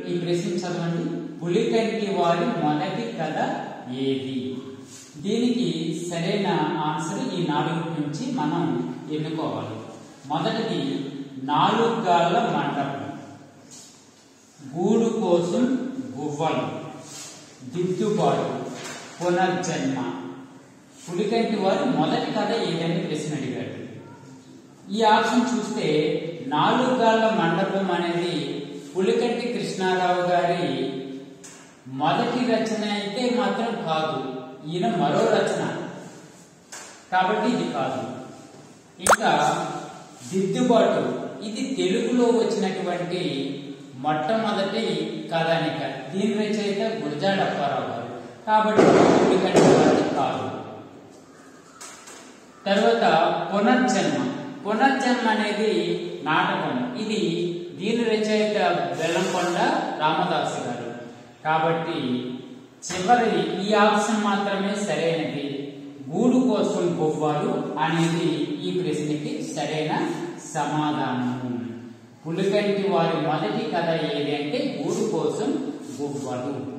ఈ ప్రశ్న చదవండి పులికంటి వారి మొదటి కథ ఏది దీనికి సరైన ఆన్సర్ ఈ నాలుగు నుంచి మనం ఎన్నుకోవాలి మొదటిది నాలుగు గాళ్ళ మండపం గూడు కోసం గువ్వలు దిద్దుబాటు పునర్జన్మ పులికంటి వారు మొదటి కథ ఏదని ప్రశ్న అడిగాడు ఈ ఆప్షన్ చూస్తే నాలుగు గాళ్ళ మండపం అనేది పులికంటి కృష్ణారావు గారి మొదటి రచన అయితే మాత్రం కాదు ఈయన మరో రచన కాబట్టి ఇది కాదు ఇంకా దిద్దుబాటు ఇది తెలుగులో వచ్చినటువంటి మొట్టమొదటి కథానిక దీని రచయిత గురజాడ అప్పారావు గారు కాబట్టి పులికంటి వారి కాదు తర్వాత పునర్జన్మ పునర్జన్మ అనేది నాటకం ఇది దీని రచయిత బెల్లంకొండ రామదాసు గారు కాబట్టి చివరి ఈ ఆప్షన్ మాత్రమే సరైనది గూడు కోసం గువ్వలు అనేది ఈ ప్రశ్నకి సరైన సమాధానము పులికంటి వారి మొదటి కథ ఏది అంటే గూడు కోసం గువ్వలు